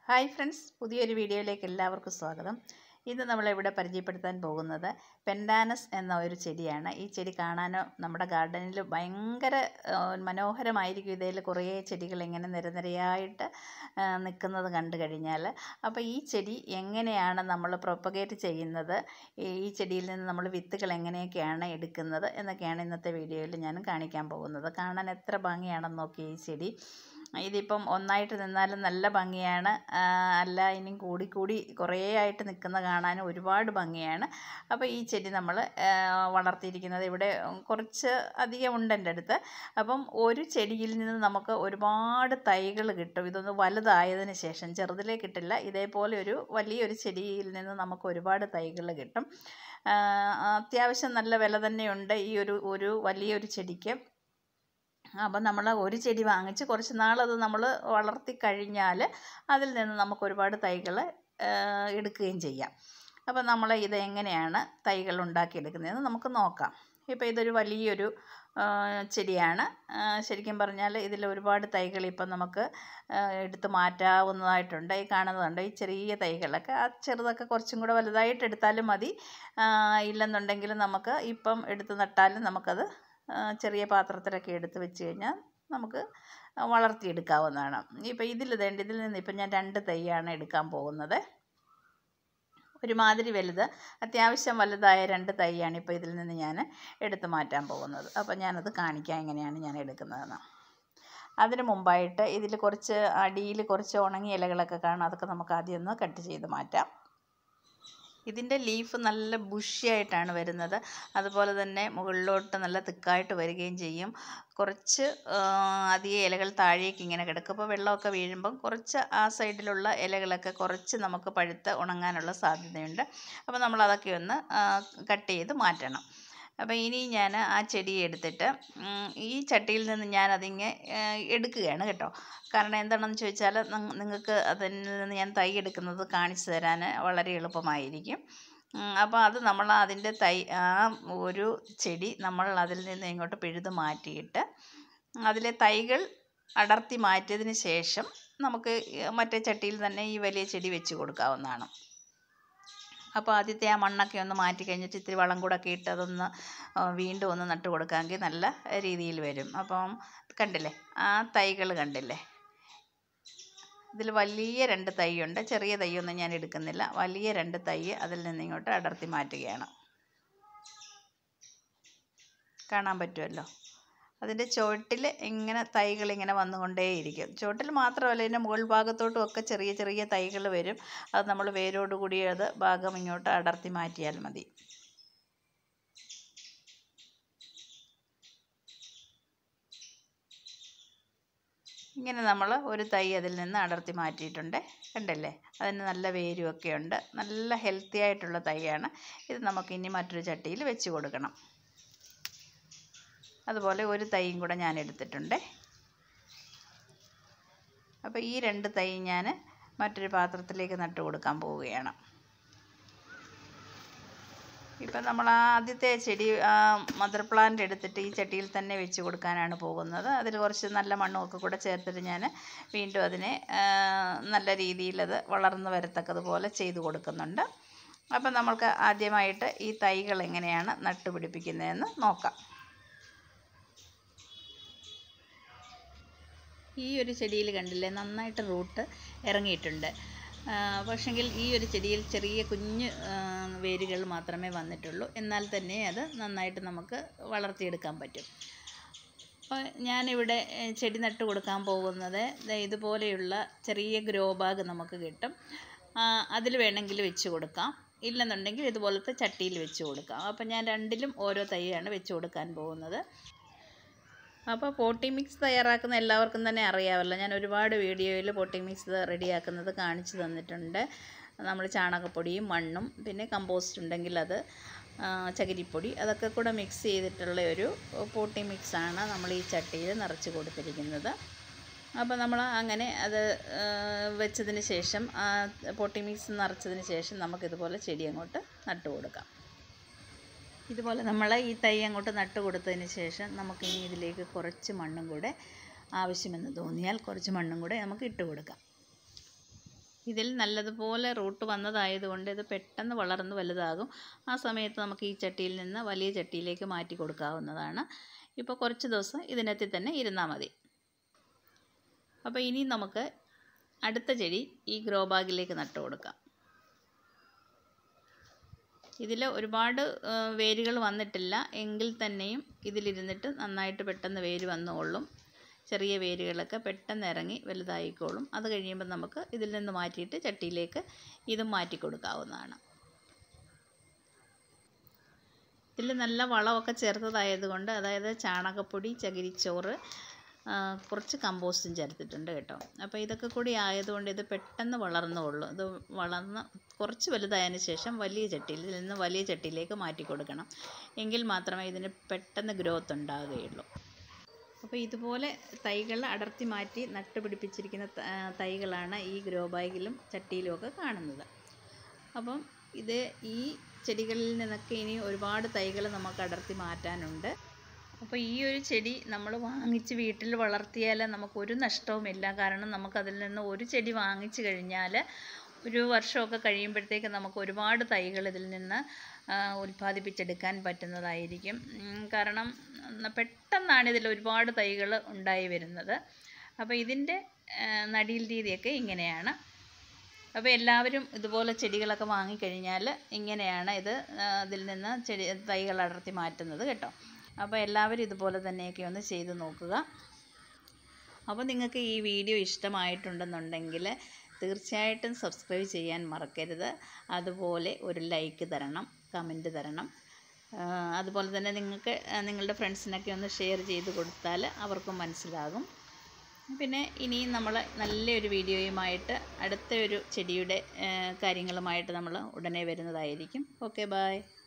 hi friends പുതിയൊരു വീഡിയോയിലേക്ക് എല്ലാവർക്കും സ്വാഗതം ഇന്ന് നമ്മളിവിടെ പരിചയപ്പെടുത്താൻ പോകുന്നത് പെൻഡാനസ് എന്ന ഒരു ചെടിയാണ് ഈ ചെടി കാണാനോ നമ്മുടെ ഗാർഡനിൽ ഭയങ്കര ആ, മനോഹരമായിരിക്കും ഇതിൽ കുറേ ചെടികൾ ഇങ്ങനെ നിരനിരയായിട്ട് ആ, നിൽക്കുന്നത് കണ്ടു കഴിഞ്ഞാൽ അപ്പോൾ ഈ ചെടി എങ്ങനെയാണ് നമ്മൾ പ്രൊപ്പഗേറ്റ് ചെയ്യുന്നത് ഈ ഈ ചെടിയിൽ നിന്ന് നമ്മൾ വിത്തുകൾ എങ്ങനെയൊക്കെയാണ് എടുക്കുന്നത് എന്നൊക്കെയാണ് ഇന്നത്തെ വീഡിയോയിൽ ഞാൻ കാണിക്കാൻ പോകുന്നത് കാണാൻ എത്ര ഭംഗിയാണെന്ന് നോക്കി ഈ ചെടി ഇതിപ്പം ഒന്നായിട്ട് നിന്നാലും നല്ല ഭംഗിയാണ് ആ, അല്ല ഇനിയും കൂടി കൂടി കുറേ ആയിട്ട് നിൽക്കുന്ന കാണാൻ ഒരുപാട് ഭംഗിയാണ് അപ്പോൾ ഈ ചെടി നമ്മൾ വളർത്തിയിരിക്കുന്നത് ഇവിടെ കുറച്ച് അധികം ഉണ്ട് എൻ്റെ അടുത്ത് അപ്പം ഒരു ചെടിയിൽ നിന്ന് നമുക്ക് ഒരുപാട് തൈകൾ കിട്ടും ഇതൊന്ന് വലുതായതിന് ശേഷം ചെറുതിലേ കിട്ടില്ല ഇതേപോലെ ഒരു വലിയൊരു ചെടിയിൽ നിന്ന് നമുക്ക് ഒരുപാട് തൈകൾ കിട്ടും ആ, അത്യാവശ്യം നല്ല വില തന്നെയുണ്ട് ഈ ഒരു ഒരു വലിയൊരു ചെടിക്ക് അപ്പം നമ്മൾ ഒരു ചെടി വാങ്ങിച്ച് കുറച്ച് നാളത് നമ്മൾ വളർത്തി കഴിഞ്ഞാൽ അതിൽ നിന്ന് നമുക്ക് ഒരുപാട് തൈകൾ എടുക്കുകയും ചെയ്യാം അപ്പം നമ്മൾ ഇത് എങ്ങനെയാണ് തൈകൾ ഉണ്ടാക്കിയെടുക്കുന്നതെന്ന് നമുക്ക് നോക്കാം ഇപ്പോൾ ഇതൊരു വലിയൊരു ആ, ചെടിയാണ് ആ, ശരിക്കും പറഞ്ഞാൽ ഇതിൽ ഒരുപാട് തൈകൾ ഇപ്പം നമുക്ക് ആ, എടുത്ത് മാറ്റാവുന്നതായിട്ടുണ്ട് ഈ കാണുന്നതുണ്ട് ഈ ചെറിയ തൈകളൊക്കെ ആ ചെറുതൊക്കെ കുറച്ചും കൂടെ വലുതായിട്ട് എടുത്താലും മതി ആ, ഇല്ലെന്നുണ്ടെങ്കിൽ നമുക്ക് ഇപ്പം എടുത്ത് നട്ടാലും നമുക്കത് ആ, ചെറിയ പാത്രത്തിലൊക്കെ എടുത്ത് വെച്ച് കഴിഞ്ഞാൽ നമുക്ക് വളർത്തിയെടുക്കാവുന്നതാണ് ഇപ്പോൾ ഇതിൽ വേണ്ട ഇതിൽ നിന്ന് ഇപ്പം ഞാൻ രണ്ട് തൈയാണ് എടുക്കാൻ പോകുന്നത് ഒരുമാതിരി വലുത് അത്യാവശ്യം വലുതായ രണ്ട് തൈയാണ് ഇപ്പോൾ ഇതിൽ നിന്ന് ഞാൻ എടുത്ത് മാറ്റാൻ പോകുന്നത് അപ്പോൾ ഞാനത് കാണിക്കാം എങ്ങനെയാണ് ഞാൻ എടുക്കുന്നതെന്ന് അതിന് മുമ്പായിട്ട് ഇതിൽ കുറച്ച് അടിയിൽ കുറച്ച് ഉണങ്ങിയ ഇലകളൊക്കെ കാണും അതൊക്കെ നമുക്ക് ആദ്യം ഒന്ന് കട്ട് ചെയ്ത് മാറ്റാം ഇതിൻ്റെ ലീഫ് നല്ല ബുഷിയായിട്ടാണ് വരുന്നത് അതുപോലെ തന്നെ മുകളിലോട്ട് നല്ല തിക്കായിട്ട് വരികയും ചെയ്യും കുറച്ച് ആ, അധികം ഇലകൾ താഴേക്ക് ഇങ്ങനെ കിടക്കും അപ്പോൾ വെള്ളമൊക്കെ വീഴുമ്പം കുറച്ച് ആ സൈഡിലുള്ള ഇലകളൊക്കെ കുറച്ച് നമുക്ക് പഴുത്ത് ഉണങ്ങാനുള്ള സാധ്യതയുണ്ട് അപ്പോൾ നമ്മൾ അതൊക്കെ ഒന്ന് കട്ട് ചെയ്ത് മാറ്റണം അപ്പോൾ ഇനി ഞാൻ ആ ചെടി എടുത്തിട്ട് ഉം, ഈ ചട്ടിയിൽ നിന്ന് ഞാൻ അതിങ്ങ് എടുക്കുകയാണ് കേട്ടോ കാരണം എന്താണെന്ന് ചോദിച്ചാൽ നിങ്ങൾക്ക് അതിൽ നിന്ന് ഞാൻ തൈ എടുക്കുന്നത് കാണിച്ചു തരാൻ വളരെ എളുപ്പമായിരിക്കും ഉം, അപ്പോൾ അത് നമ്മൾ അതിൻ്റെ തൈ ആ ഒരു ചെടി നമ്മൾ അതിൽ നിന്ന് ഇങ്ങോട്ട് പിഴുത് മാറ്റിയിട്ട് അതിലെ തൈകൾ അടർത്തി മാറ്റിയതിന് ശേഷം നമുക്ക് മറ്റേ ചട്ടിയിൽ തന്നെ ഈ വലിയ ചെടി വെച്ച് കൊടുക്കാവുന്നതാണ് അപ്പോൾ ആദ്യത്തെ ആ മണ്ണൊക്കെ ഒന്ന് മാറ്റി കഴിഞ്ഞിട്ട് ഇത്തിരി വളം കൂടെ ഒക്കെ ഇട്ട് അതൊന്ന് ആ, വീണ്ടും ഒന്ന് നട്ട് കൊടുക്കാമെങ്കിൽ നല്ല രീതിയിൽ വരും അപ്പം കണ്ടില്ലേ ആ തൈകൾ കണ്ടില്ലേ ഇതിൽ വലിയ രണ്ട് തൈയുണ്ട് ചെറിയ തൈയൊന്നും ഞാൻ എടുക്കുന്നില്ല വലിയ രണ്ട് തൈ അതിൽ നിന്ന് ഇങ്ങോട്ട് അടർത്തി മാറ്റുകയാണ് കാണാൻ പറ്റുമല്ലോ അതിൻ്റെ ചുവട്ടിൽ ഇങ്ങനെ തൈകൾ ഇങ്ങനെ വന്നുകൊണ്ടേയിരിക്കും ചുവട്ടിൽ മാത്രമല്ല ഇതിൻ്റെ മുകൾ ഭാഗത്തോട്ടും ഒക്കെ ചെറിയ ചെറിയ തൈകൾ വരും അത് നമ്മൾ വേരോടുകൂടി അത് ഭാഗം ഇങ്ങോട്ട് അടർത്തി മാറ്റിയാൽ മതി ഇങ്ങനെ നമ്മൾ ഒരു തൈ അതിൽ നിന്ന് അടർത്തി മാറ്റിയിട്ടുണ്ട് കണ്ടല്ലേ അതിന് നല്ല വേരും ഒക്കെ ഉണ്ട് നല്ല ഹെൽത്തി ആയിട്ടുള്ള തൈയാണ് ഇത് നമുക്കിനി മറ്റൊരു ചട്ടിയിൽ വെച്ച് കൊടുക്കണം അതുപോലെ ഒരു തൈയും കൂടെ ഞാൻ എടുത്തിട്ടുണ്ട് അപ്പോൾ ഈ രണ്ട് തൈ ഞാൻ മറ്റൊരു പാത്രത്തിലേക്ക് നട്ട് കൊടുക്കാൻ പോവുകയാണ് ഇപ്പം നമ്മൾ ആദ്യത്തെ ചെടി മദർ പ്ലാന്റ് എടുത്തിട്ട് ഈ ചട്ടിയിൽ തന്നെ വെച്ച് കൊടുക്കാനാണ് പോകുന്നത് അതിൽ കുറച്ച് നല്ല മണ്ണും ഒക്കെ കൂടെ ചേർത്തിട്ട് ഞാൻ വീണ്ടും അതിനെ ആ, നല്ല രീതിയിൽ അത് വളർന്നു വരത്തക്കതുപോലെ ചെയ്ത് കൊടുക്കുന്നുണ്ട് അപ്പം നമ്മൾക്ക് ആദ്യമായിട്ട് ഈ തൈകൾ എങ്ങനെയാണ് നട്ടുപിടിപ്പിക്കുന്നതെന്ന് നോക്കാം ഈ ഒരു ചെടിയിൽ കണ്ടില്ലേ നന്നായിട്ട് റൂട്ട് ഇറങ്ങിയിട്ടുണ്ട് പക്ഷെങ്കിൽ ഈ ഒരു ചെടിയിൽ ചെറിയ കുഞ്ഞ് ആ, വേരുകൾ മാത്രമേ വന്നിട്ടുള്ളൂ എന്നാൽ തന്നെ അത് നന്നായിട്ട് നമുക്ക് വളർത്തിയെടുക്കാൻ പറ്റും അപ്പോൾ ഞാനിവിടെ ഏ, ചെടി നട്ട് കൊടുക്കാൻ പോകുന്നത് ദേ ഇതുപോലെയുള്ള ചെറിയ ഗ്രോ ബാഗ് നമുക്ക് കിട്ടും അതിൽ വേണമെങ്കിൽ വെച്ച് കൊടുക്കാം ഇല്ലെന്നുണ്ടെങ്കിൽ ഇതുപോലത്തെ ചട്ടിയിൽ വെച്ച് കൊടുക്കാം അപ്പോൾ ഞാൻ രണ്ടിലും ഓരോ തൈയാണ് വെച്ച് കൊടുക്കാൻ പോകുന്നത് അപ്പോൾ പോട്ടി മിക്സ് തയ്യാറാക്കുന്ന എല്ലാവർക്കും തന്നെ അറിയാമല്ലോ ഞാൻ ഒരുപാട് വീഡിയോയിൽ പോട്ടി മിക്സ് റെഡിയാക്കുന്നത് കാണിച്ചു തന്നിട്ടുണ്ട് നമ്മൾ ചാണകപ്പൊടിയും മണ്ണും പിന്നെ കമ്പോസ്റ്റ് ഉണ്ടെങ്കിൽ അത് ആ, ചകിരിപ്പൊടി അതൊക്കെ കൂടെ മിക്സ് ചെയ്തിട്ടുള്ള ഒരു പോട്ടി മിക്സാണ് നമ്മൾ ഈ ചട്ടിയിൽ നിറച്ച് കൊടുത്തിരിക്കുന്നത് അപ്പോൾ നമ്മൾ അങ്ങനെ അത് ആ, വെച്ചതിന് ശേഷം ആ പോട്ടി മിക്സ് നിറച്ചതിന് ശേഷം നമുക്കിതുപോലെ ചെടി അങ്ങോട്ട് നട്ടു കൊടുക്കാം ഇതുപോലെ നമ്മൾ ഈ തൈ അങ്ങോട്ട് നട്ട് കൊടുത്തതിന് ശേഷം നമുക്കിനി ഇതിലേക്ക് കുറച്ച് മണ്ണും കൂടെ ആവശ്യമെന്ന് തോന്നിയാൽ കുറച്ച് മണ്ണും കൂടെ നമുക്ക് ഇട്ട് കൊടുക്കാം ഇതിൽ നല്ലതുപോലെ റൂട്ട് വന്നതായതുകൊണ്ട് ഇത് പെട്ടെന്ന് വളർന്ന് വലുതാകും ആ സമയത്ത് നമുക്ക് ഈ ചട്ടിയിൽ നിന്ന് വലിയ ചട്ടിയിലേക്ക് മാറ്റി കൊടുക്കാവുന്നതാണ് ഇപ്പോൾ കുറച്ച് ദിവസം ഇതിനകത്തിൽ തന്നെ ഇരുന്നാൽ മതി അപ്പോൾ ഇനി നമുക്ക് അടുത്ത ചെടി ഈ ഗ്രോ ബാഗിലേക്ക് നട്ടു കൊടുക്കാം ഇതിൽ ഒരുപാട് വേരുകൾ വന്നിട്ടില്ല എങ്കിൽ തന്നെയും ഇതിലിരുന്നിട്ട് നന്നായിട്ട് പെട്ടെന്ന് വേര് വന്നുകൊള്ളും ചെറിയ വേരുകളൊക്കെ പെട്ടെന്ന് ഇറങ്ങി വലുതായിക്കോളും അത് കഴിയുമ്പോൾ നമുക്ക് ഇതിൽ നിന്ന് മാറ്റിയിട്ട് ചട്ടിയിലേക്ക് ഇതും മാറ്റി കൊടുക്കാവുന്നതാണ് ഇതിൽ നല്ല വളമൊക്കെ ചേർത്തതായതുകൊണ്ട് അതായത് ചാണകപ്പൊടി ചകിരിച്ചോറ് കുറച്ച് കമ്പോസ്റ്റും ചേർത്തിട്ടുണ്ട് കേട്ടോ അപ്പോൾ ഇതൊക്കെ കൂടി ആയതുകൊണ്ട് ഇത് പെട്ടെന്ന് വളർന്നുകൊള്ളും ഇത് വളർന്ന് കുറച്ച് വലുതായതിന് ശേഷം വലിയ ചട്ടിയിൽ ഇതിൽ നിന്ന് വലിയ ചട്ടിയിലേക്ക് മാറ്റി കൊടുക്കണം എങ്കിൽ മാത്രമേ ഇതിന് പെട്ടെന്ന് ഗ്രോത്ത് ഉണ്ടാകുകയുള്ളൂ അപ്പോൾ ഇതുപോലെ തൈകൾ അടർത്തി മാറ്റി നട്ടുപിടിപ്പിച്ചിരിക്കുന്ന തൈകളാണ് ഈ ഗ്രോ ബാഗിലും ചട്ടിയിലും ഒക്കെ കാണുന്നത് അപ്പം ഇത് ഈ ചെടികളിൽ നിന്നൊക്കെ ഇനി ഒരുപാട് തൈകൾ നമുക്ക് അടർത്തി മാറ്റാനുണ്ട് അപ്പോൾ ഈ ഒരു ചെടി നമ്മൾ വാങ്ങിച്ച് വീട്ടിൽ വളർത്തിയാൽ നമുക്കൊരു നഷ്ടവുമില്ല കാരണം നമുക്കതിൽ നിന്ന് ഒരു ചെടി വാങ്ങിച്ചു കഴിഞ്ഞാൽ ഒരു വർഷമൊക്കെ കഴിയുമ്പോഴത്തേക്ക് നമുക്ക് ഒരുപാട് തൈകൾ ഇതിൽ നിന്ന് ഉൽപ്പാദിപ്പിച്ചെടുക്കാൻ പറ്റുന്നതായിരിക്കും കാരണം പെട്ടെന്നാണ് ഇതിൽ ഒരുപാട് തൈകൾ ഉണ്ടായി വരുന്നത് അപ്പോൾ ഇതിൻ്റെ നടീൽ രീതിയൊക്കെ ഇങ്ങനെയാണ് അപ്പോൾ എല്ലാവരും ഇതുപോലെ ചെടികളൊക്കെ വാങ്ങിക്കഴിഞ്ഞാൽ ഇങ്ങനെയാണ് ഇത് ഇതിൽ നിന്ന് ചെടി തൈകൾ അടർത്തി മാറ്റുന്നത് കേട്ടോ അപ്പോൾ എല്ലാവരും ഇതുപോലെ തന്നെയൊക്കെ ഒന്ന് ചെയ്ത് നോക്കുക അപ്പോൾ നിങ്ങൾക്ക് ഈ വീഡിയോ ഇഷ്ടമായിട്ടുണ്ടെന്നുണ്ടെങ്കിൽ തീർച്ചയായിട്ടും സബ്സ്ക്രൈബ് ചെയ്യാൻ മറക്കരുത് അതുപോലെ ഒരു ലൈക്ക് തരണം കമൻറ്റ് തരണം അതുപോലെ തന്നെ നിങ്ങൾക്ക് നിങ്ങളുടെ ഫ്രണ്ട്സിനൊക്കെ ഒന്ന് ഷെയർ ചെയ്ത് കൊടുത്താൽ അവർക്കും മനസ്സിലാകും പിന്നെ ഇനിയും നമ്മൾ നല്ലൊരു വീഡിയോയുമായിട്ട് അടുത്ത ഒരു ചെടിയുടെ കാര്യങ്ങളുമായിട്ട് നമ്മൾ ഉടനെ വരുന്നതായിരിക്കും ഓക്കെ ബായ്